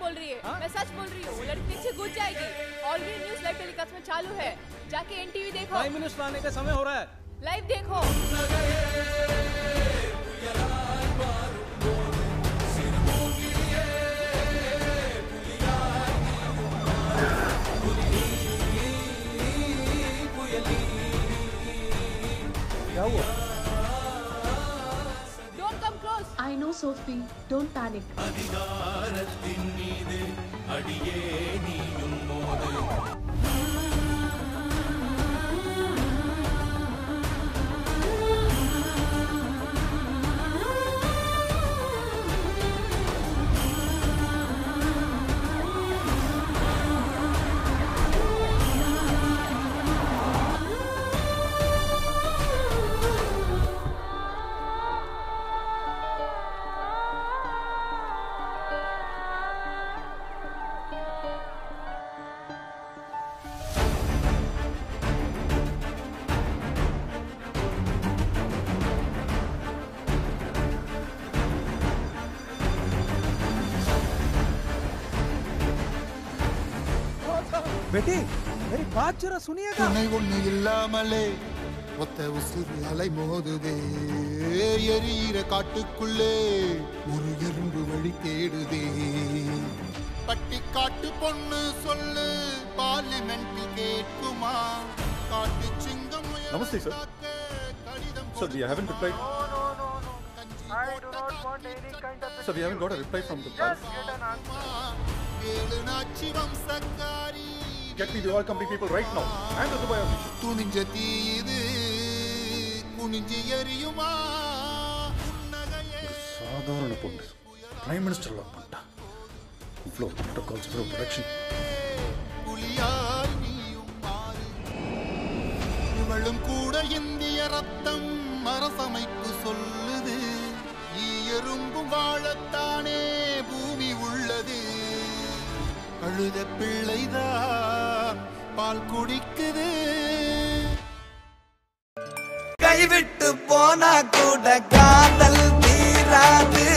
बोल रही है मैं सच बोल रही हूँ वो लड़की नीचे कूद जाएगी ऑलरेडी न्यूज लाइव टेलीकास्ट में चालू है जाके एनटीवी देखो प्राइम मिनिस्टर आने का समय हो रहा है लाइव देखो क्या हुआ don't come close I know, Sophie. Don't panic. बेटी मेरी बात जरा सुनिएगा துணை ஒண்ணு இல்லாமலே ஒத்த உசுறு அலை மோதுதே எரியிற காட்டுக்குள்ளே ஒரு எறும்பு வழி தேடுதே பட்டி காட்டு பொண்ணு சொல்லு பார்லிமெண்டில் கேட்குமா காட்டு சிங்கம் முயலை Namaste, sir. காக்க கடிதம் Sir, we haven't replied. I do not want any kind of Sir, we haven't got a reply from the palace. ஏழு நாச்சி வம்சக்காரி Get me the oil company people right now. And the Dubai official. துணிஞ்ச தீயுது குனிஞ்சு எரியுமா புன்னகையே சாதாரண பொண்ணு prime minister love பண்ணிட்டான் இவ்வளோ protocols இவ்வளோ production புலியாய் நீயும் மாறு இவளும் கூட இந்திய ரத்தம் அரசமைப்பு சொல்லுது ஈ எறும்பும் வாழத்தானே பூமி உள்ளது அழுத பிள்ளைதான் பால் குடிக்குது கைவிட்டு போனா கூட காதல் தீராது